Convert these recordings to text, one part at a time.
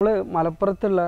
ഇപ്പോൾ മലപ്പുറത്തുള്ള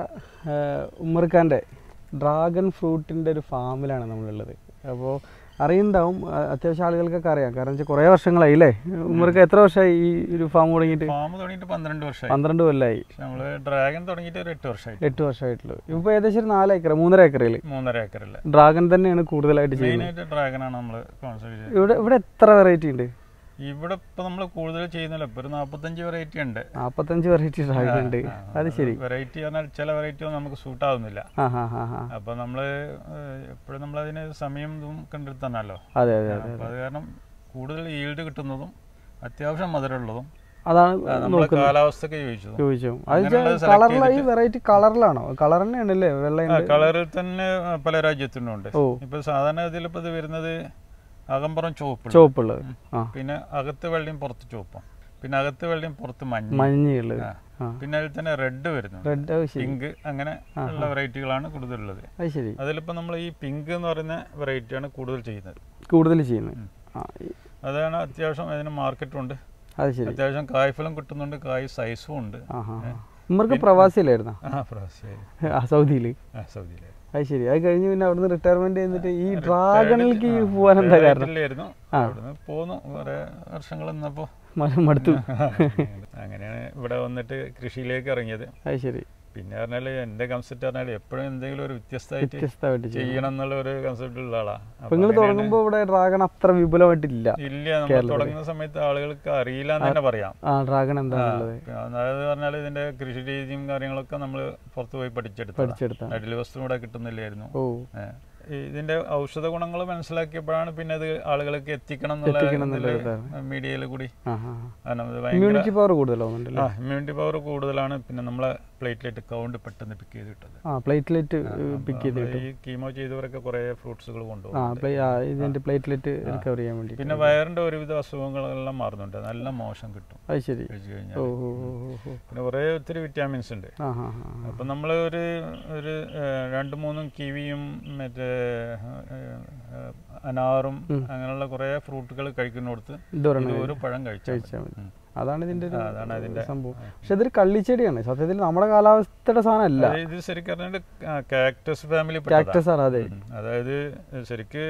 ഉമ്മർഖാൻ്റെ ഡ്രാഗൺ ഫ്രൂട്ടിൻ്റെ ഒരു ഫാമിലാണ് നമ്മളുള്ളത് അപ്പോൾ അറിയുണ്ടാവും ആ, അത്യാവശ്യം ആളുകൾക്കൊക്കെ അറിയാം കാരണം വെച്ചാൽ കുറേ വർഷങ്ങളായി അല്ലേ ഉമ്മർക്ക് എത്ര വർഷമായി ഈ ഒരു ഫാം തുടങ്ങിയിട്ട് ഫാം തുടങ്ങിയിട്ട് പന്ത്രണ്ട് വർഷമായി പന്ത്രണ്ട് കൊല്ലമായി പക്ഷെ നമ്മള് ഡ്രാഗൺ തുടങ്ങിയിട്ട് ഒരു എട്ട് വർഷമായിട്ട് എട്ട് വർഷമായിട്ടുള്ളൂ ഇപ്പോൾ ഏകദേശം ഒരു നാല് ഏക്കർ മൂന്നര ഏക്കറിൽ മൂന്നര ഏക്കറില്ല ഡ്രാഗൺ തന്നെയാണ് കൂടുതലായിട്ട് ചെയ്യുന്നത് മെയിനായിട്ട് ഡ്രാഗൺ ആണ് നമ്മൾ കോൺസെപ്റ്റ് ചെയ്യുന്നത് ഇവിടെ ഇവിടെ എത്ര വെറൈറ്റി ഉണ്ട് ഇവിടെ ഇപ്പൊ നമ്മൾ കൂടുതൽ ചെയ്യുന്നില്ല ഇപ്പൊ ഒരു നാപ്പത്തഞ്ച് വെറൈറ്റി ഉണ്ട് നാൽപ്പത്തഞ്ച് വെറൈറ്റി ഡ്രാഗൺ ഉണ്ട് അത് ശരി വെറൈറ്റി പറഞ്ഞാൽ ചില വെറൈറ്റി ഒന്നും നമുക്ക് സൂട്ട് ആവുന്നില്ല ആ ഹാ ഹാ ഹാ അപ്പൊ നമ്മള് എപ്പോഴും നമ്മൾ അതിന് സമയം ഇതും കണ്ടെടുത്താണല്ലോ അതെ അതെ അതെ അപ്പൊ അത് കാരണം കൂടുതൽ ഈൽഡ് കിട്ടുന്നതും അത്യാവശ്യം മധുരമുള്ളതും അതാണ് നമ്മളെ കാലാവസ്ഥക്ക് ചോദിച്ചതും ചോദിച്ചു അത് അങ്ങനെയുള്ളത് select കളറിലായി ഈ വെറൈറ്റി കളറിലാണോ കളർ തന്നെയാണല്ലേ വെള്ള കളറിൽ തന്നെ പല രാജ്യത്തിനും ഉണ്ട് ഓ. ഇപ്പൊ സാധാരണ ഇതിൽ ഇപ്പൊ ഇത് വരുന്നത് അകമ്പുറം ചുവപ്പ് ചുവപ്പുള്ളത് ആ പിന്നെ അകത്ത് വെള്ളയും പുറത്ത് ചുവപ്പും പിന്നെ അകത്ത് വെള്ളയും പുറത്ത് മഞ്ഞ മഞ്ഞയുള്ളത് ആ. ആ പിന്നെ അതിൽ തന്നെ റെഡ് വരുന്നു റെഡ് അത് ശരി പിങ്ക് അങ്ങനെ ഉള്ള വെറൈറ്റികളാണ് കൂടുതലുള്ളത് അത് ശരി അതിലിപ്പോൾ നമ്മൾ ഈ പിങ്ക് എന്ന് പറയുന്ന വെറൈറ്റിയാണ് കൂടുതൽ ചെയ്യുന്നത് കൂടുതൽ ചെയ്യുന്നത് ആ ഈ- അതാണ് അത്യാവശ്യം അതിന് മാർക്കറ്റും ഉണ്ട് അത് ശരി അത്യാവശ്യം കായ്ഫലം കിട്ടുന്നുണ്ട് കായ് സൈസും ഉണ്ട് ആ ഹാ ഉമ്മർക്ക് പ്രവാസിയിലായിരുന്ന ആ പ്രാവശ്യം ആ സൗദിയിൽ ആ സൗദിയിലെ അത് ശരി അത് കഴിഞ്ഞ് പിന്നെ അവിടുന്ന് റിട്ടയർമെന്റ് ചെയ്തിട്ട് ഈ ഡ്രാഗണിലേക്ക് പോകാൻ എന്താ കാരണം കേരളത്തിലായിരുന്നു അവിടുന്ന് പോന്നു കുറെ വർഷങ്ങൾ നിന്നപ്പോ മ- മടുത്തു അങ്ങനെയാണ് ഇവിടെ വന്നിട്ട് കൃഷിയിലേക്ക് ഇറങ്ങിയത് അത് ശരി പിന്നെ പറഞ്ഞാല് എന്റെ കൺസെപ്റ്റ് പറഞ്ഞാൽ എപ്പോഴും എന്തെങ്കിലും ഒരു വ്യത്യസ്തമായിട്ട് വ്യത്യസ്തമായിട്ട് ചെയ്യും ചെയ്യണം എന്നുള്ള ഒരു കൺസെപ്റ്റ് ഉള്ള ആളാ അപ്പൊ നിങ്ങൾ തുടങ്ങുമ്പോൾ ഇവിടെ ഡ്രാഗൺ അത്ര വിപുലമായിട്ടില്ല ഇല്ല നമ്മൾ തുടങ്ങുന്ന സമയത്ത് ആളുകൾക്ക് അറിയില്ല എന്ന് തന്നെ പറയാം ആ ഡ്രാഗൺ എന്താണുള്ളത് അതായത് പറഞ്ഞാൽ ഇതിന്റെ കൃഷി രീതിയും കാര്യങ്ങളൊക്കെ നമ്മൾ പുറത്ത് പോയി പഠിച്ചെടുത്തു പഠിച്ചെടുത്ത അടിൽ വസ്തു ഇവിടെ കിട്ടുന്നില്ലായിരുന്നു ഓ ഏ. ഈ ഇതിന്റെ ഔഷധ ഗുണങ്ങൾ മനസ്സിലാക്കിയപ്പോഴാണ് പിന്നെ അത് ആളുകൾക്ക് എത്തിക്കണം എത്തിക്കണം എന്നുള്ള എന്നുള്ള മീഡിയയിൽ കൂടി ആ ആ കാരണം ഇത് ഭയങ്കര ഇമ്മ്യൂണിറ്റി പവർ കൂടുതലാവുന്നുണ്ടല്ലോ ആ ഇമ്മ്യൂണിറ്റി പവർ കൂടുതലാണ് പിന്നെ നമ്മളെ പ്ലേറ്റ്ലെറ്റ് കൗണ്ട് പെട്ടെന്ന് പിക്ക് ചെയ്ത് കിട്ടുന്നത് ആ പ്ലേറ്റ്ലെറ്റ് പിക്ക് ചെയ്ത് നമ്മള് ഈ കീമോ ചെയ്തവരൊക്കെ കുറെ ഫ്രൂട്ട്സുകൾ ആ കൊണ്ടുപോകും പ്ലേ ആ ഇതിന്റെ പ്ലേറ്റ്ലെറ്റ് റിക്കവർ ചെയ്യാൻ വേണ്ടി പിന്നെ വയറിന്റെ ഒരുവിധ അസുഖങ്ങളെല്ലാം മാറുന്നുണ്ട് നല്ല മോശം കിട്ടും അത് ശരി കഴിച്ചു ഓ കഴിഞ്ഞാൽ ഓ ഓ ഓ, ഓ പിന്നെ കുറേ ഒത്തിരി വിറ്റാമിൻസ് ഉണ്ട് ആ ഹാ ഹാ അപ്പം നമ്മൾ ഒരു ഒരു ഏഹ്, രണ്ട് മൂന്നും കിവിയും മറ്റേ ഏഹ്, ഏഹ്, അനാറും അങ്ങനെയുള്ള കുറേ ഫ്രൂട്ടുകൾ കഴിക്കുന്നിടത്ത് ഇതൊരെണ്ണം ഇത് ഒരു പഴം കഴിച്ചാൽ കഴിച്ചാൽ മതി അതാണ് ഇതിന്റെ ഒരു ആ, അതാണ് അതിന്റെ സംഭവം പക്ഷെ ഇതൊരു കള്ളിച്ചെടിയാണ് സത്യത്തിൽ നമ്മുടെ കാലാവസ്ഥയുടെ സാധനമല്ല ഇത് ശരിക്കും പറഞ്ഞാൽ കാക്ടസ് ഫാമിലി കാക്ടസ് ആണ് അതെ അതായത് ശരിക്ക്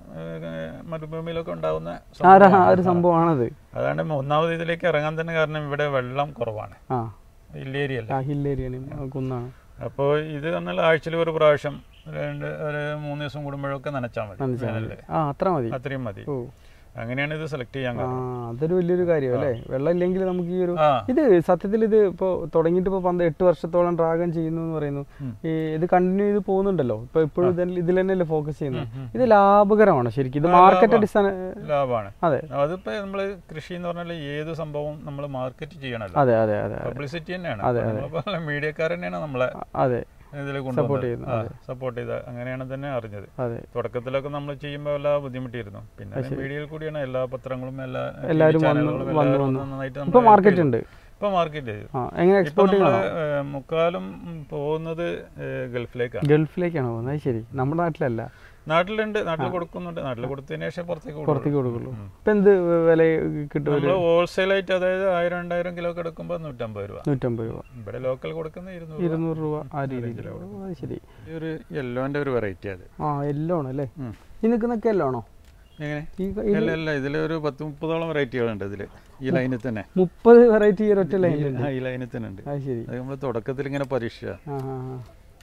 ഏഹ്, മരുഭൂമിയിലൊക്കെ ഉണ്ടാവുന്ന ആ ഒരു- സംഭവമാണ്. ആ ഒരു സംഭവമാണത് അതാണ് ഒന്നാമത് ഇതിലേക്ക് ഇറങ്ങാൻ തന്നെ കാരണം ഇവിടെ വെള്ളം കുറവാണ് ആ ഇല്ലേരിയല്ല ആ ഹില്ലേരിയാണ് കുന്നാണ് അപ്പോൾ ഇത് എന്നാൽ ആഴ്ചയിൽ ഒരു പ്രാവശ്യം രണ്ട് ഒരു മൂന്ന് ദിവസം കൂടുമ്പോഴൊക്കെ നനച്ചാൽ മതി നനച്ചാൽ മതി. വേനലില്. ആ അത്ര മതി അത്രയും മതി ഓ അങ്ങനെയാണ് ഇത് സെലക്ട് ചെയ്യാൻ ആ കാരണം അതൊരു വലിയൊരു കാര്യം അല്ലേ വെള്ളം ഇല്ലെങ്കിൽ നമുക്ക് ഈ ഒരു ആ ഇത് സത്യത്തിൽ ഇത് ഇപ്പോൾ തുടങ്ങിയിട്ട് ഇപ്പോൾ പന്ത് എട്ട് വർഷത്തോളം ഡ്രാഗൺ ചെയ്യുന്നു എന്ന് പറയുന്നു ഉം. ഈ ഇത് കണ്ടിന്യൂ ചെയ്ത് പോകുന്നുണ്ടല്ലോ ഇപ്പൊ ഇപ്പോഴും ഇതിൽ ഇതിൽ തന്നെയല്ലേ ഫോക്കസ് ചെയ്യുന്നത് ഇത് ലാഭകരമാണ് ശരിക്കും ഇത് ആ, മാർക്കറ്റ് ലാഭം. അടിസ്ഥാന ലാഭമാണ് അതെ അതിപ്പോ നമ്മൾ കൃഷി എന്ന് പറഞ്ഞാൽ ഏത് സംഭവം നമ്മൾ മാർക്കറ്റ് ചെയ്യണല്ലോ അതെ അതെ അതെ അതെ പബ്ലിസിറ്റി തന്നെയാണ് അതെ, നമ്മളിപ്പോ മീഡിയക്കാർ തന്നെയാണ് നമ്മളെ അതെ ഇതിൽ Support ചെയ്യുന്നു, അതെ. സപ്പോർട്ട് ചെയ്ത അങ്ങനെയാണ് തന്നെ അറിഞ്ഞത് അതെ തുടക്കത്തിലൊക്കെ നമ്മൾ ചെയ്യുമ്പോൾ എല്ലാ ബുദ്ധിമുട്ടിയിരുന്നു പിന്നെ മീഡിയയിൽ കൂടിയാണ് എല്ലാ പത്രങ്ങളും എല്ലാ TV എല്ലാവരും വന്ന് ചാനലുകളും വന്ന് എല്ലാവരും വന്ന് നന്നായിട്ട് ഇപ്പൊ നമ്മളെ help മാർക്കറ്റ് ചെയ്തു. ഉണ്ട് ഇപ്പൊ മാർക്കറ്റ് ചെയ്തു ആ എങ്ങനെ ഇപ്പൊ എക്സ്പോർട്ടിംഗ് നമ്മള് ആണോ ഏഹ്, മുക്കാലും പോകുന്നത് ഏഹ്, ഗൾഫിലേക്കാണ് ഗൾഫിലേക്കാണോ പോകുന്നത് അത് ശരി നമ്മുടെ നാട്ടിലല്ല നാട്ടിലുണ്ട് നാട്ടിൽ കൊടുക്കുന്നുണ്ട് നാട്ടിൽ കൊടുത്തതിന് ശേഷം പുറത്തേക്ക് പുറത്തേക്ക് കൊടുക്കുള്ളൂ ഇപ്പൊ എന്ത് വില കിട്ടും ഒരു നമ്മൾ ഹോൾസെയിൽ ആയിട്ട് അതായത് ആയിരം രണ്ടായിരം കിലോ ഒക്കെ എടുക്കുമ്പോൾ നൂറ്റമ്പത് രൂപ നൂറ്റമ്പത് രൂപ ഇവിടെ ലോക്കൽ കൊടുക്കുന്ന ഇരുന്നൂറ് രൂപ. ഇരുന്നൂറ് രൂപ ആ രീതിയിൽ അത് ശരി ഈ ഒരു യെല്ലോന്റെ ഒരു വെറൈറ്റി അത് ആ എല്ലോ ആണ് അല്ലേ ഉം. ഈ നിൽക്കുന്നൊക്കെ എല്ലോ ആണോ എങ്ങനെ ഈ അല്ല അല്ല ഇതിലൊരു പത്ത് മുപ്പതോളം വെറൈറ്റികളുണ്ട് ഇതില് ഈ ലൈനിൽ തന്നെ മുപ്പത് വെറൈറ്റി ഈ ഒറ്റ ലൈനിലുണ്ട് ആ, ഈ ലൈനിൽ തന്നെ ഉണ്ട് അത് ശരി അത് നമ്മൾ തുടക്കത്തിൽ ഇങ്ങനെ പരീക്ഷ ആ ആ ആ.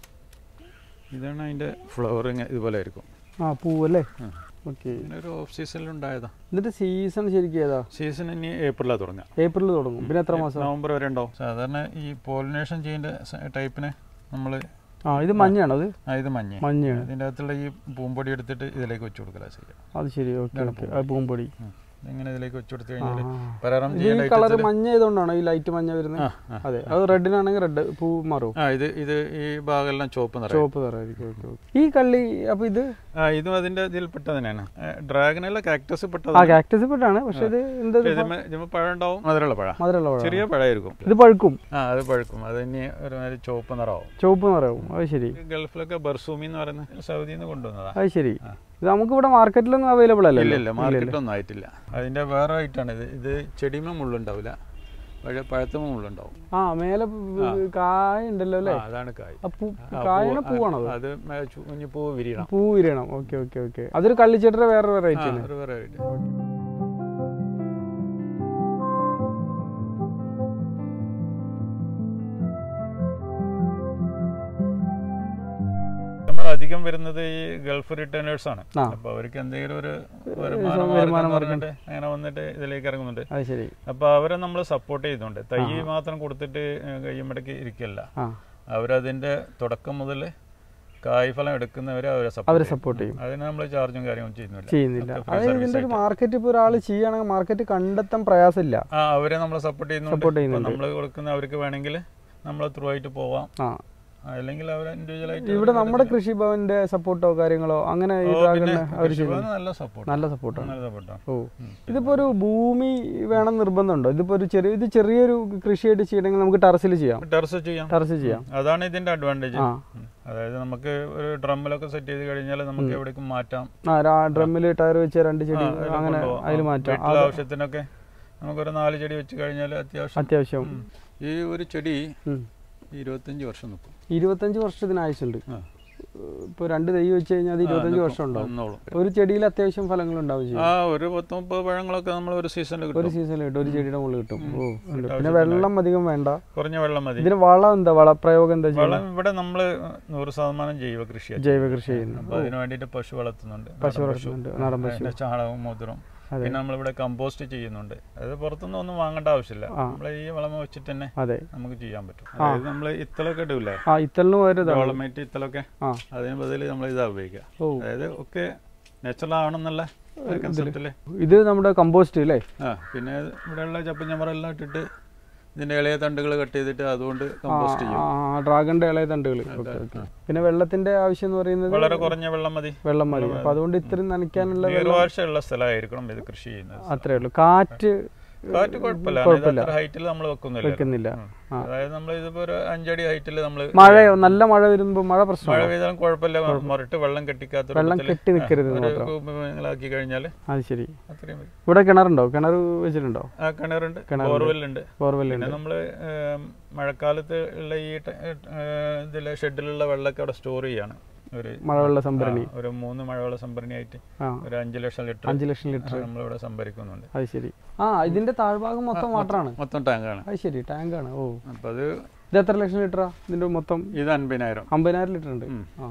ഇതാണ് അതിന്റെ ഫ്ലവർ ഇതുപോലെ ആയിരിക്കും ആ പൂവല്ലേ ഉം. ഓക്കെ പിന്നെ ഒരു ഓഫ് സീസണിൽ ഉണ്ടായതാ എന്നിട്ട് സീസൺ ശരിക്കും ഏതാ സീസൺ ഇനി ഏപ്രിലാണ് തുടങ്ങുക ഏപ്രിൽ തുടങ്ങും പിന്നെ എത്ര മാസം നവംബർ വരെ ഉണ്ടാവും സാധാരണ ഈ പോളിനേഷൻ ചെയ്യേണ്ട ടൈപ്പിന് നമ്മൾ ആ ഇത് മഞ്ഞയാണോ അത് ഇത് മഞ്ഞ മഞ്ഞയാണ് ഇതിൻ്റെ അകത്തുള്ള ഈ പൂമ്പൊടി എടുത്തിട്ട് ഇതിലേക്ക് വെച്ച് കൊടുക്കല ചെയ്യുക അത് ശരി ഓക്കെ ഓക്കെ അത് പൂമ്പൊടി ഉം. ഇങ്ങനെ ഇതിലേക്ക് വെച്ച് കൊടുത്തു ആ, കഴിഞ്ഞാൽ ആ. പരാറം ഇത് ഈ ചെയ്യേണ്ട കളർ ഐറ്റത്തിൽ മഞ്ഞ ആയതുകൊണ്ടാണോ ഈ ലൈറ്റ് മഞ്ഞ വരുന്നത് ആ ആ അതെ അത് റെഡിനാണെങ്കിൽ റെഡ് പൂ മാറും ആ ഇത് ഇത് ഈ ഭാഗമെല്ലാം ചുവപ്പ് നിറയും ചുവപ്പ് നിറമായിരിക്കും ഓക്കെ ഓക്കെ ഈ കള്ളി അപ്പൊ ഇത് ആ ഇതും അതിന്റെ ഇതിൽ പെട്ടത് തന്നെയാണ് ഡ്രാഗനല്ല കാക്ടസ് ആ പെട്ടത് കാക്ടസ് പെട്ടാണ് പക്ഷെ ഇത് എന്താ ഇത് ഇതിന്മേ ഇതിന്മേ പഴം ഉണ്ടാവും മധുരമുള്ള പഴം മധുരമുള്ള പഴം ചെറിയ പഴമായിരിക്കും ഇത് പഴുക്കും ആ അത് പഴുക്കും അത് ഇനി ഒരുമാതിരി ചുവപ്പ് നിറമാവും ചുവപ്പ് നിറവും അത് ശരി ഈ ഗൾഫിലൊക്കെ ബർസൂമി എന്ന് പറയുന്ന സൗദിയിൽ നിന്ന് കൊണ്ടുവന്നതാ അത് ശരി ആ. ഇത് നമുക്ക് ഇവിടെ മാർക്കറ്റിലൊന്നും അവൈലബിൾ അല്ലേ ഇല്ല ഇല്ല മാർക്കറ്റൊന്നും ആയിട്ടില്ല അതിന്റെ വേറെ ആയിട്ടാണ് ഇത് ഇത് ചെടിമ മുള്ളുണ്ടാവില്ല പഴ പഴത്ത മുള്ളുണ്ടാവും ആ മേലെ കായ ഉണ്ടല്ലോ അല്ലേ ആ, അതാണ് കായ് ആ പൂ ആ, കായണ പൂ- പൂവാണത് അത് മേ- ചു- കുഞ്ഞു പൂ വിരിയണം പൂ വിരണം ഓക്കെ ഓക്കെ ഓക്കെ അതൊരു കള്ളിച്ചെട്ടിയുടെ വേറൊരു ആ, വെറൈറ്റി ആണ് ഒരു variety. നമ്മൾ അധികം വരുന്നത് ഈ ഗൾഫ് റിട്ടേണേഴ്സ് ആണ് ആ. അപ്പൊ അവർക്ക് എന്തെങ്കിലും ഒരു വരുമാന വരുമാനം മാർഗ്ഗം പറഞ്ഞിട്ട് അങ്ങനെ വന്നിട്ട് ഇതിലേക്ക് ഇറങ്ങുന്നുണ്ട് അത് ശരി അപ്പൊ അവരെ നമ്മൾ സപ്പോർട്ട് ചെയ്യുന്നുണ്ട് തൈ മാത്രം കൊടുത്തിട്ട് കയ്യുമ്പടക്കി ഇരിക്കല്ല ആ അവരതിന്റെ തുടക്കം മുതൽ കായ്ഫലം എടുക്കുന്നവരെ അവരെ അവരെ സപ്പോർട്ട് സപ്പോർട്ട് ചെയ്യും അതിന് നമ്മൾ ചാർജും കാര്യങ്ങളും ചെയ്യുന്നില്ല ചെയ്യുന്നില്ല ഒക്കെ free അതായത് service ഇതിന്റെ ഒരു ആയിട്ട്. മാർക്കറ്റ് ഇപ്പോൾ ഒരാൾ ചെയ്യുകയാണെങ്കിൽ മാർക്കറ്റ് കണ്ടെത്താൻ പ്രയാസമില്ല ആ അവരെ നമ്മൾ സപ്പോർട്ട് ചെയ്യുന്നുണ്ട് Support ചെയ്യുന്നുണ്ട്. നമ്മൾ കൊടുക്കുന്ന അവർക്ക് വേണമെങ്കിൽ നമ്മൾ ത്രൂ ആയിട്ട് പോവാം ആ അല്ലെങ്കിൽ അവർ ഇൻഡിവിജ്വൽ ആയിട്ട് ഇവിടെ നമ്മുടെ കൃഷിഭവന്റെ സപ്പോർട്ടോ കാര്യങ്ങളോ അങ്ങനെ ഈ ഡ്രാഗണ് അവർ ചെയ്യുന്നു നല്ല സപ്പോർട്ട് നല്ല സപ്പോർട്ടാണ് നല്ല സപ്പോർട്ടാണ് ഓ ഇതിപ്പോ ഒരു ഭൂമി വേണം നിർബന്ധമുണ്ടോ ഇതിപ്പോ ഒരു ചെറിയ ഇത് ചെറിയൊരു കൃഷിയായിട്ട് ചെയ്യണമെങ്കിൽ നമുക്ക് ടെറസിൽ ചെയ്യാം ടെറസ് ചെയ്യാം ടെറസിൽ ചെയ്യാം അതാണ് ഇതിന്റെ അഡ്വാൻറ്റേജ് ആ അതായത് നമുക്ക് ഒരു ഡ്രമ്മിലൊക്കെ സെറ്റ് ചെയ്ത് കഴിഞ്ഞാൽ നമുക്ക് എവിടേക്കും മാറ്റാം ആ ഡ്രമ്മിൽ ടയർ വെച്ച് രണ്ട് ചെടി ആ, അതിലൊക്കെ അങ്ങനെ കൊണ്ടുപോകാം. അതിൽ ആ, മാറ്റാം വീട്ടിലെ അത് ആവശ്യത്തിനൊക്കെ നമുക്കൊരു നാല് ചെടി വെച്ച് കഴിഞ്ഞാൽ അത്യാവശ്യം അത്യാവശ്യം ഉം. ഈ ഒരു ചെടി ഉം. ഇരുപത്തഞ്ച് വർഷം നിൽക്കും ഇരുപത്തഞ്ച് വർഷത്തിന് ആയുസുണ്ട് ആ. ഇപ്പൊ രണ്ട് തൈ വെച്ച് കഴിഞ്ഞാൽ അത് ഇരുപത്തഞ്ച് വർഷം ഉണ്ടാവും വന്നോളും. ഒരു ചെടിയിൽ അത്യാവശ്യം ഫലങ്ങൾ ഉണ്ടാവും ചെയ്യും ആ ഒരു പത്ത് മുപ്പത് പഴങ്ങളൊക്കെ നമ്മൾ ഒരു സീസണിൽ ഒരു കിട്ടും സീസണിൽ കിട്ടും ഒരു ചെടിയുടെ മുകളിൽ കിട്ടും ഓ ഉണ്ട്. പിന്നെ ആവശ്യത്തിന് വെള്ളം അധികം വേണ്ട കുറഞ്ഞ വെള്ളം മതി ഇതിന് വളം എന്താ വളപ്രയോഗം എന്താ ചെയ്യുന്നത് വളം ഇവിടെ നമ്മൾ നൂറ് ശതമാനം ജൈവ കൃഷിയാണ് ജൈവ കൃഷി ചെയ്യുന്നു അപ്പൊ അതിന് വേണ്ടിയിട്ട് പശു വളർത്തുന്നുണ്ട് പശു നാടൻ വളർത്തുന്നുണ്ട് നാടൻ പശു അതിന്റെ ചാണകവും മൂത്രവും അതെ. പിന്നെ നമ്മളിവിടെ കമ്പോസ്റ്റ് ചെയ്യുന്നുണ്ട് അത് പുറത്തുനിന്ന് ഒന്നും വാങ്ങേണ്ട ആവശ്യമില്ല ആ. നമ്മൾ ഈ വളമ വെച്ചിട്ട് തന്നെ അതെ നമുക്ക് ചെയ്യാൻ പറ്റും അതായത് നമ്മൾ ഇത്തലൊക്കെ ഇടൂലേ ആ ഇത്തലിന് പകരം ഇതാണ് ഡോളമേറ്റ് ഇത്തലൊക്കെ ആ അതിന് ബദല് നമ്മൾ ഇതാ ഉപയോഗിക്കുക ഓ അതായത് ഒക്കെ നാച്ചുറൽ ആവണമെന്നുള്ള കൺസെപ്റ്റില് ഇത് നമ്മുടെ കമ്പോസ്റ്റ് അല്ലേ ആ പിന്നെ ഇവിടെയുള്ള ചപ്പ ഞമ്മറെല്ലാം ഇട്ടിട്ട് ഇതിന്റെ ഇളയ തണ്ടുകൾ കട്ട് ചെയ്തിട്ട് അതുകൊണ്ട് കമ്പോസ്റ്റ് ചെയ്യും ആ ഡ്രാഗന്റെ ഇളയ തണ്ടുകൾ ഓക്കെ ഓക്കെ പിന്നെ വെള്ളത്തിന്റെ ആവശ്യം എന്ന് പറയുന്നത് വളരെ കുറഞ്ഞ വെള്ളം മതി വെള്ളം മതി അപ്പൊ അതുകൊണ്ട് ഇത്രയും നനയ്ക്കാനുള്ള നീർവാഴ്ചയുള്ള സ്ഥലമായിരിക്കണം ഇത് കൃഷി ചെയ്യുന്നത് അത്രേ ഉള്ളൂ കാറ്റ് കാറ്റ് കുഴപ്പമില്ല കുഴപ്പമില്ല. അത്ര ഹൈറ്റിൽ നമ്മൾ വെക്കുന്നില്ല വെക്കുന്നില്ല ആ. അതായത് നമ്മൾ ഇതിപ്പോ ഒരു അഞ്ചടി ഹൈറ്റിൽ നമ്മൾ മഴയോ നല്ല മഴ വരുമ്പോ മഴ മഴ പ്രശ്നമാണ് പെയ്താലും കുഴപ്പമില്ല മുരട്ട് വെള്ളം കെട്ടിക്കാത്ത വെള്ളം കെട്ടി നിൽക്കരുത് എന്ന് മാത്രം നിങ്ങളാക്കി കഴിഞ്ഞാൽ അത് ശരി അത്രയും മതി ഇവിടെ കിണറുണ്ടോ കിണർ വെച്ചിട്ടുണ്ടോ ആ കിണറുണ്ട് കിണറുണ്ട്. ബോർവെല്ലുണ്ട് ബോർവെല്ലുണ്ട് പിന്നെ നമ്മള് ഏം, മഴക്കാലത്ത് ഉള്ള ഈ ട- ഏ, ഇതിലെ ഷെഡിലുള്ള വെള്ളമൊക്കെ അവിടെ സ്റ്റോർ ചെയ്യാണ് ഒരു മഴവെള്ള സംഭരണി ആ, ഒരു മൂന്ന് മഴവെള്ള സംഭരണിയായിട്ട് ആ ഒരു അഞ്ച് ലക്ഷം ലിറ്റർ അഞ്ച് ലക്ഷം ലിറ്റർ നമ്മളിവിടെ സംഭരിക്കുന്നുണ്ട് അത് ശരി ആ ഇതിന്റെ താഴ്ഭാഗം മൊത്തം വാട്ടറാണ് മൊത്തം ടാങ്കാണ് അത് ശരി ടാങ്കാണ് ഓ അപ്പൊ അത് ഇത് എത്ര ലക്ഷം ലിറ്ററാ ഇതിന്റെ മൊത്തം ഇത് അൻപതിനായിരം അമ്പതിനായിരം ലിറ്റർ ഉണ്ട് ഉം. ആ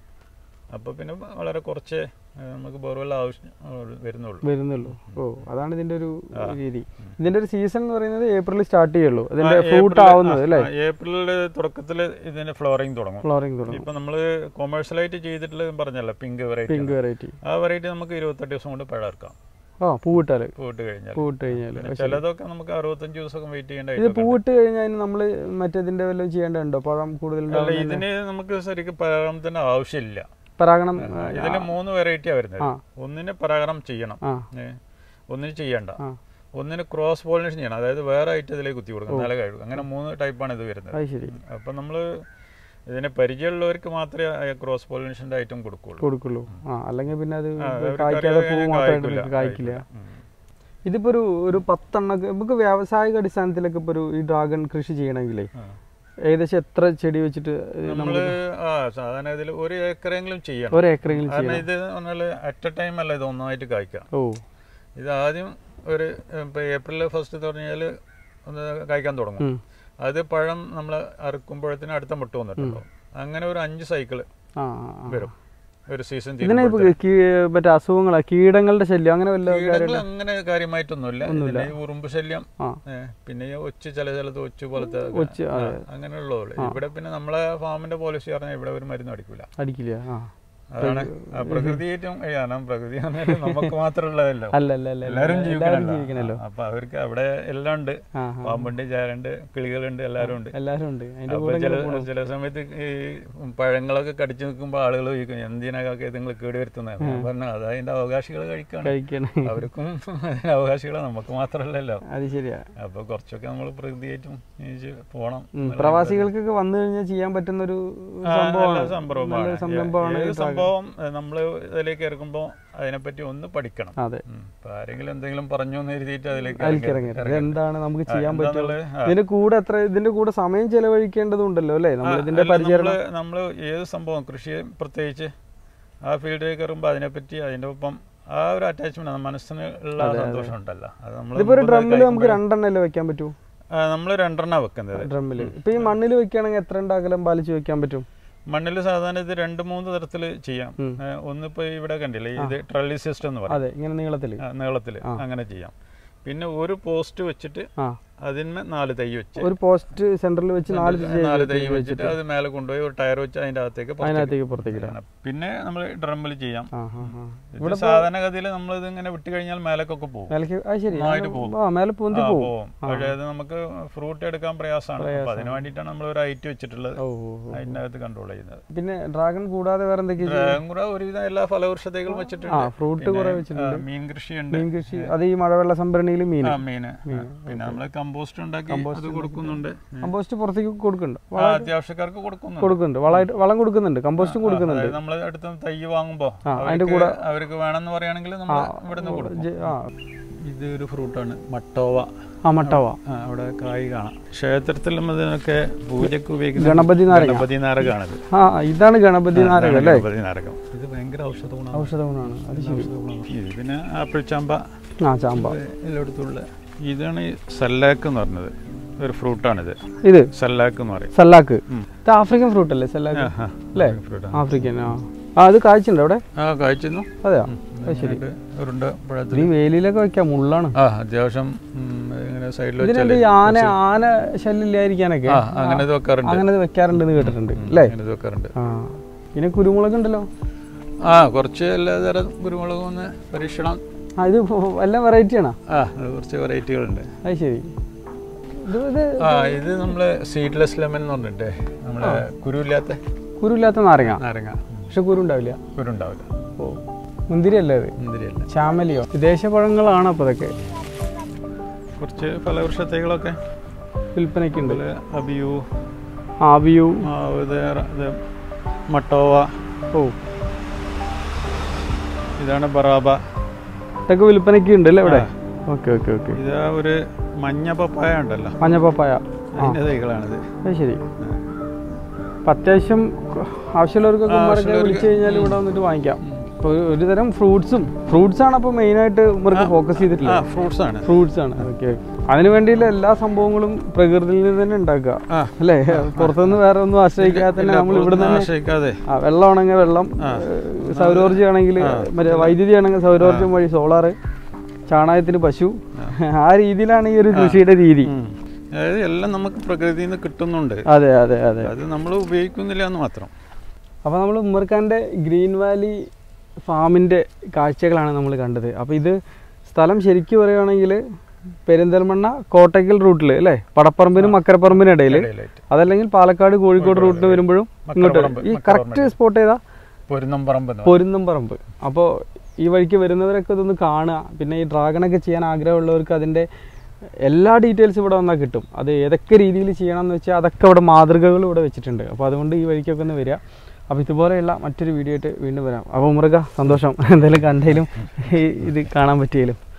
അപ്പൊ പിന്നെ വളരെ കുറച്ച് ഏ, നമുക്ക് ബോർവെൽ ആവശ്യം ഏ, വരുന്നുള്ളൂ വരുന്നുള്ളൂ ഓ അതാണ് ഇതിന്റെ ഒരു രീതി ഇതിന്റെ ഒരു സീസൺ എന്ന് പറയുന്നത് ഏപ്രിലിൽ സ്റ്റാർട്ട് ചെയ്യുള്ളൂ ഇതിന്റെ ഫ്രൂട്ട് ഏപ്രിൽ- ആവുന്നത് അല്ലേ ആ, ഏപ്രിലില് തുടക്കത്തില് ഇതിന്റെ ഫ്ലോറിങ് തുടങ്ങും ഫ്ലോറിങ് തുടങ്ങും ഇപ്പൊ നമ്മള് കൊമേഴ്ഷ്യലായിട്ട് ചെയ്തിട്ടുള്ള പറഞ്ഞല്ലോ പിങ്ക് വെറൈറ്റി പിങ്ക് വെറൈറ്റി ആ വെറൈറ്റി നമുക്ക് ഇരുപത്തെട്ട് ദിവസം കൊണ്ട് പഴം ഇറക്കാം ആ പൂവിട്ടാല് പൂവിട്ട് കഴിഞ്ഞാൽ പൂവിട്ട് കഴിഞ്ഞാൽ പിന്നെ ചിലതൊക്കെ നമുക്ക് അറുപത്തഞ്ച് ദിവസമൊക്കെ വെയിറ്റ് ചെയ്യേണ്ട ഇത് പൂവിട്ട് കഴിഞ്ഞാൽ നമ്മൾ മറ്റേതിന്റെ വല്ലതും ചെയ്യേണ്ടതുണ്ടോ പഴം കൂടുതൽ അല്ല ഉണ്ടാവുന്ന ഇതിന് നമുക്ക് ശരിക്കും പരാഗണത്തിന്റെ ആവശ്യമില്ല പരാഗണം ഇതിന് മൂന്ന് വെറൈറ്റിയാ വരുന്നത് ആ. ഒന്നിന് പരാഗണം ചെയ്യണം ആ ഏ, ഒന്നിന് ചെയ്യണ്ട ആ ഒന്നിന് ക്രോസ് പോളിനേഷൻ ചെയ്യണം അതായത് വേറെ ഐറ്റം ഇതിലേക്ക് കുത്തി കൊടുക്കണം നില കഴുകും അങ്ങനെ മൂന്ന് ടൈപ്പാണ് ഇത് വരുന്നത് അത് ശരി അപ്പൊ നമ്മള് ഇതിനെ പരിചയമുള്ളവർക്ക് മാത്രമേ ക്രോസ് പോളിനേഷന്റെ ഐറ്റം കൊടുക്കുള്ളൂ കൊടുക്കുള്ളൂ ആ അല്ലെങ്കിൽ പിന്നെ അത് ആ, അവർക്ക് കായ്ക്കാതെ പൂ അറിയാതെ മാത്രമായിട്ട് കായ്ക്കില്ല, നമുക്ക് കായ്ക്കില്ല ഉം. ഇതിപ്പോ ഒരു ഒരു പത്തെണ്ണക്ക് നമുക്ക് വ്യാവസായിക അടിസ്ഥാനത്തിലൊക്കെ ഇപ്പൊ ഒരു ഈ ഡ്രാഗൺ കൃഷി ചെയ്യണമെങ്കിലേ ആ. ഏകദേശം എത്ര ചെടി വെച്ചിട്ട് നമ്മൾ നമ്മള് ആ സാധാരണ ഇതിൽ ഒരു ഏക്കറെങ്കിലും ചെയ്യണം ഒരു ഏക്കറെങ്കിലും കാരണം ചെയ്യണം ഇത് പറഞ്ഞാല് അറ്റ് എ ടൈം അല്ല ഇത് ഒന്നായിട്ട് കായ്ക്കാം ഓ ഇത് ആദ്യം ഒരു ഇപ്പൊ ഏപ്രിൽ ഫസ്റ്റ് പറഞ്ഞാൽ ഒന്ന് കായ്ക്കാൻ തുടങ്ങും ഉം. അത് പഴം നമ്മൾ അറുക്കുമ്പോഴത്തേനും അടുത്ത മുട്ട വന്നിട്ടുണ്ടാവും അങ്ങനെ ഒരു അഞ്ച് സൈക്കിള് ആ ആ, ആ. വരും ഒരു സീസൺ ഇതിനെ ഇപ്പൊ കീ- മറ്റേ അസുഖങ്ങളാ കീടങ്ങളുടെ ശല്യം അങ്ങനെ വല്ല കീടങ്ങൾ അങ്ങനെ കാര്യമായിട്ടൊന്നുമില്ല ഇതിന്റെ ഈ ഉറുമ്പ് ശല്യം ആ ഏ, പിന്നെ ഈ ഒച്ച് ചില സ്ഥലത്ത് ഒച്ച് പോലത്തെ ഒച്ച്, ആ, അങ്ങനെയുള്ളൂ ഇവിടെ പിന്നെ നമ്മളെ ഫാമിന്റെ പോളിസി പറഞ്ഞാൽ ഇവിടെ ഒരു മരുന്ന് അടിക്കൂല അടിക്കില്ല ആ അതാണ് ആ പ്രകൃതിയേറ്റവും കാരണം പ്രകൃതി എന്ന് പറഞ്ഞാൽ നമുക്ക് മാത്രമുള്ളതല്ലോ അല്ല അല്ല അല്ല എല്ലാവരും എല്ലാവരും ജീവിക്കണല്ലോ ജീവിക്കണല്ലോ അപ്പൊ അവർക്ക് അവിടെ എല്ലാം ഉണ്ട് ആ ആ. പാമ്പുണ്ട് ചേരണ്ട് കിളികളുണ്ട് എല്ലാവരും ഉണ്ട് എല്ലാവരും ഉണ്ട് അതിന്റെ അപ്പൊ കൂടെ ചില ഇങ്ങനെ പോണം. ചില സമയത്ത് ഈ പഴങ്ങളൊക്കെ കടിച്ചു നിൽക്കുമ്പോൾ ആളുകൾ ചോദിക്കും എന്തിനൊക്കെ നിങ്ങൾ കേട് വരുത്തുന്നത് ഞാൻ പറഞ്ഞു അത് അതിന്റെ അവകാശികൾ കഴിക്കാണ് കഴിക്കണം അവർക്കും അതിന്റെ അവകാശികളാണ് നമുക്ക് മാത്രമല്ലല്ലോ അത് ശരിയാ അപ്പൊ കുറച്ചൊക്കെ നമ്മൾ പ്രകൃതിയായിട്ടും ജീവിച്ച് പോണം ഉം, പ്രവാസികൾക്കൊക്കെ വന്നു കഴിഞ്ഞാൽ ചെയ്യാൻ പറ്റുന്ന ഒരു ആ, സംഭവമാണ് നല്ല സംരംഭമാണ് നല്ലൊരു സംരംഭമാണ് ഏത് ഈ dragon. സംഭവം നമ്മൾ ഇതിലേക്ക് ഇറക്കുമ്പോൾ അതിനെപ്പറ്റി ഒന്ന് പഠിക്കണം അതെ ഉം. ഇപ്പൊ ആരെങ്കിലും എന്തെങ്കിലും പറഞ്ഞു എന്ന് എഴുതിയിട്ട് അതിലേക്ക് അതിലേക്ക് ഇറങ്ങി- ഇറങ്ങരുത് ഇറങ്ങരുത്. എന്താണ് നമുക്ക് ആ, ചെയ്യാൻ പറ്റും എന്താന്നുള്ളത്, ആ. ഇതിന്റെ കൂടെ എത്ര ഇതിന്റെ കൂടെ സമയം ചെലവഴിക്കേണ്ടതുണ്ടല്ലോ അല്ലേ നമ്മൾ ഇതിന്റെ അല്ല, പരിചരണം നമ്മള് നമ്മള് ഏത് സംഭവം കൃഷിയെ പ്രത്യേകിച്ച് ആ ഫീൽഡിലേക്ക് കയറുമ്പോൾ അതിനെപ്പറ്റി അതിന്റെ ഒപ്പം ആ ഒരു അറ്റാച്ച്മെന്റ് മനസ്സിന് ഉള്ള ആ സന്തോഷം ഉണ്ടല്ലോ അത് നമ്മൾ ഇതിപ്പോ ഒരു ഡ്രമ്മിൽ നമുക്ക് രണ്ടെണ്ണല്ലേ വെക്കാൻ പറ്റൂ നമ്മൾ രണ്ടെണ്ണ വെക്കുന്നത് ഡ്രമ്മിൽ ഇപ്പൊ ഈ മണ്ണിൽ വെക്കുകയാണെങ്കിൽ എത്ര ഉണ്ട് അകലം പാലിച്ച് വെക്കാൻ പറ്റും മണ്ണിൽ സാധാരണ ഇത് രണ്ട് മൂന്ന് തരത്തിൽ ചെയ്യാം ഏ, ഒന്നിപ്പോ ഇവിടെ കണ്ടില്ലേ ഇത് ട്രള്ളി സിസ്റ്റം എന്ന് പറയും അതെ ഇങ്ങനെ നീളത്തില് ആ, നീളത്തില് അങ്ങനെ ചെയ്യാം പിന്നെ ഒരു പോസ്റ്റ് വെച്ചിട്ട് ആ അതിന്മേ നാല് തൈ വെച്ച് ഒരു പോസ്റ്റ് സെന്ററിൽ വെച്ച് നാല് നാല് തൈ വെച്ചിട്ട് അത് മേലെ കൊണ്ടുപോയി ഒരു ടയർ വെച്ച് അതിന്റെ അകത്തേക്ക് പുറത്തേക്ക് അതിനകത്തേക്ക് പുറത്തേക്ക് ഇടാം ഇടാം. പിന്നെ നമ്മൾ ഡ്രമ്മിൽ ചെയ്യാം ആ ആ ആ ഇത് സാധാരണഗതിയിൽ നമ്മൾ ഇത് ഇങ്ങനെ വിട്ട് കഴിഞ്ഞാൽ മേലേക്കൊക്കെ പോകും മേലേക്ക് അത് ശരി നന്നായിട്ട് പോകും. ആ മേലെ പൊന്തി ആ, പോകും പോവും പക്ഷേ അത് നമുക്ക് ഫ്രൂട്ട് എടുക്കാൻ പ്രയാസമാണ് അപ്പൊ അതിന് വേണ്ടിയിട്ടാണ് നമ്മൾ ഒരു ഹൈറ്റ് വെച്ചിട്ടുള്ളത് ഓ ഓ, ഓ. അതിൻ്റെ അകത്ത് കൺട്രോൾ ചെയ്യുന്നത് പിന്നെ ഡ്രാഗൺ കൂടാതെ വേറെ എന്തൊക്കെയാ ചെയ്യുന്നത്? ഡ്രാഗൺ കൂടെ ഒരുവിധം എല്ലാ ഫലവൃക്ഷതൈകളും വെച്ചിട്ടുണ്ട് ആ ഫ്രൂട്ട് പിന്നെ, കുറെ ആ, വെച്ചിട്ടുണ്ട് മീൻ കൃഷിയുണ്ട് മീൻ കൃഷി അത് ഈ മഴവെള്ള സംഭരണിയിൽ മീൻ ആ മീന് ആ, പിന്നെ നമ്മൾ കമ്പോസ്റ്റ് ഉണ്ടാക്കി അത് കൊടുക്കുന്നുണ്ട് കമ്പോസ്റ്റ് പുറത്തേക്ക് കൊടുക്കുന്നുണ്ട് ആ, അത്യാവശ്യക്കാർക്ക് കൊടുക്കുന്നുണ്ട് കൊടുക്കുന്നുണ്ട് വളമായിട്ട് വളം കൊടുക്കുന്നുണ്ട് കമ്പോസ്റ്റും കൊടുക്കുന്നുണ്ട് അതായത് നമ്മൾ അടുത്ത് തൈ വാങ്ങുമ്പോ അതിന്റെ അവർക്ക് കൂടെ- അവർക്ക് വേണമെന്ന് പറയുകയാണെങ്കിൽ നമ്മൾ ഇവിടുന്ന് കൊടുക്കും ജെ- ആ ഇത് ഒരു ഫ്രൂട്ടാണ് മട്ടോവ ആ മട്ടവ ആ, അവിടെ കായ് കാണാം ക്ഷേത്രത്തിലും അതിനൊക്കെ പൂജയ്ക്ക് ഉപയോഗിക്കുന്ന ഗണപതി നാരങ്ങ ഗണപതി നാരകാണിത് ആ ഇതാണ് ഗണപതി നാരകം അല്ലേ ഗണപതി നാരകം ഇത് ഭയങ്കര ഔഷധ ഗുണമാണ് ഔഷധ ഗുണമാണ് അത് ശരി ഇത് പിന്നെ ആപ്പിൾ ചാമ്പ ആ ചാമ്പ എല്ലായിടത്തുള്ള ഇതാണ് ഈ സല്ലാക്ക് എന്ന് പറഞ്ഞത് ഒരു ഫ്രൂട്ടാണിത് ഇത് സല്ലാക്ക് എന്ന് പറയും സല്ലാക്ക് ഇത് ആഫ്രിക്കൻ ഫ്രൂട്ട് അല്ലേ സല്ലാക്ക് ആ, അല്ലേ ഫ്രൂട്ടാണ് ആഫ്രിക്കൻ ആ ആ അത് കായ്ച്ചുണ്ട് അവിടെ ആ കായ്ച്ചിരുന്നു അതെയോ അത് ശരി ഉരുണ്ട പഴത്തിൽ ഇത് ഈ വേലിയിലൊക്കെ വെക്കാം മുള്ളാണ് ആ അത്യാവശ്യം ഉം, ഇങ്ങനെ സൈഡിൽ ഇതിനെന്ത് ഈ ആന ആന ശല്യമില്ലായിരിക്കാനൊക്കെ ആ അങ്ങനെ ഇത് വെക്കാറുണ്ട് അങ്ങനെ ഇത് വെക്കാറുണ്ടെന്ന് കേട്ടിട്ടുണ്ട് അല്ലേ അങ്ങനെ ഇത് വെക്കാറുണ്ട് ആ പിന്നെ കുരുമുളക് ഉണ്ടല്ലോ ആ കുറച്ച് എല്ലാ തരം കുരുമുളകും ഒന്ന് പരീക്ഷണം ആ ഇത് എല്ലാം വെറൈറ്റി ആണോ ആ അത് കുറച്ച് വെറൈറ്റികളുണ്ട് അത് ശരി ഇത് ഇത് ആ ഇത് നമ്മള് സീഡ്ലെസ് ലെമൺ എന്ന് പറഞ്ഞിട്ട് നമ്മളെ കുരുവില്ലാത്ത കുരുല്ലാത്ത നാരങ്ങ നാരങ്ങ പക്ഷെ കുരു ഉണ്ടാവില്ല കുരുണ്ടാവില്ല ഓ മുന്തിരി അല്ലേ അത് മുന്തിരിയല്ല ചാമലിയോ വിദേശ പഴങ്ങളാണ് അപ്പോൾ ഇതൊക്കെ കുറച്ച് ഫലവൃക്ഷ തൈകളൊക്കെ വിൽപ്പനയ്ക്കുണ്ട് അതുപോലെ അബിയു ആവിയു ആ, ഇത് ഇത് മട്ടോവ ഓ ഇതാണ് ബറാബ ഇതൊക്കെ വിൽപ്പനയ്ക്ക് ഉണ്ട് അല്ലേ ഇവിടെ ഓക്കെ ഓക്കെ ഓക്കെ ഇത് ആ ഒരു മഞ്ഞ പപ്പായ ഉണ്ടല്ലോ മഞ്ഞപ്പപ്പായ അതിന്റെ തൈകളാണിത് അത് ശരി അപ്പം അത്യാവശ്യം ആവശ്യമുള്ളവർക്കൊക്കെ ഉമ്മറൊക്കെ വിളിച്ചു കഴിഞ്ഞാൽ ഇവിടെ വന്നിട്ട് വാങ്ങിക്കാം ഇപ്പോൾ ഒരു- ഒരു തരം ഫ്രൂട്ട്സും ഫ്രൂട്ട്സ് ആണ് അപ്പോൾ മെയിനായിട്ട് ഉമ്മർക്ക് ഫോക്കസ് ആ ചെയ്തിട്ടുള്ളത് ഫ്രൂട്ട്സ് ആണ് ഫ്രൂട്ട്സ് ആണ് ഓക്കെ അതിന് വേണ്ടിയുള്ള എല്ലാ സംഭവങ്ങളും പ്രകൃതിയിൽ നിന്ന് തന്നെ ഉണ്ടാക്കുക ആ. അല്ലേ പുറത്തുനിന്ന് വേറെ ഒന്നും ആശ്രയിക്കാതെ തന്നെ നമ്മൾ ഇവിടെ തന്നെ ആശ്രയിക്കാതെ ആ വെള്ളമാണെങ്കിൽ വെള്ളം സൗരോർജ്ജം ആണെങ്കിൽ മറ്റേ വൈദ്യുതി ആണെങ്കിൽ സൗരോർജ്ജം വഴി സോളാറ് ചാണകത്തിന് പശു ആ രീതിയിലാണ് ഈ ഒരു കൃഷിയുടെ രീതി ഉം. അതായത് എല്ലാം നമുക്ക് പ്രകൃതിയിൽ നിന്ന് കിട്ടുന്നുണ്ട് അതെ അതെ അതെ അത് നമ്മൾ ഉപയോഗിക്കുന്നില്ല എന്ന് മാത്രം അപ്പോൾ നമ്മൾ ഉമ്മർഖാൻ്റെ ഗ്രീൻ വാലി ഫാമിൻ്റെ കാഴ്ചകളാണ് നമ്മൾ കണ്ടത് അപ്പോൾ ഇത് സ്ഥലം ശരിക്കും പറയുകയാണെങ്കിൽ പെരിന്തൽമണ്ണ കോട്ടയ്ക്കൽ റൂട്ടിൽ അല്ലേ പടപ്പറമ്പിനും മക്കരപ്പറമ്പിനും ഇടയിൽ ഇടയിലായിട്ട്. അതല്ലെങ്കിൽ പാലക്കാട് കോഴിക്കോട് റൂട്ടിന് വരുമ്പോഴും ഇങ്ങോട്ട് മക്കരപ്പറമ്പ്, ഈ കറക്റ്റ് സ്പോട്ട് ഏതാ പൊരുന്നം പറമ്പ് എന്ന് പറയും. പൊരുന്നം പറമ്പ് അപ്പോൾ ഈ വഴിക്ക് വരുന്നവരൊക്കെ ഇതൊന്ന് കാണുക പിന്നെ ഈ ഡ്രാഗണൊക്കെ ചെയ്യാൻ ആഗ്രഹമുള്ളവർക്ക് അതിൻ്റെ എല്ലാ ഡീറ്റെയിൽസും ഇവിടെ വന്നാൽ കിട്ടും അത് ഏതൊക്കെ രീതിയിൽ ചെയ്യണമെന്ന് വെച്ചാൽ അതൊക്കെ ഇവിടെ മാതൃകകൾ ഇവിടെ വെച്ചിട്ടുണ്ട് അപ്പോൾ അതുകൊണ്ട് ഈ വഴിക്കൊക്കെ ഒന്ന് വരിക അപ്പോൾ ഇതുപോലെയുള്ള മറ്റൊരു വീഡിയോ ആയിട്ട് വീണ്ടും വരാം അപ്പോൾ മുറുക സന്തോഷം എന്തായാലും കണ്ടതിലും ഈ ഇത് കാണാൻ പറ്റിയാലും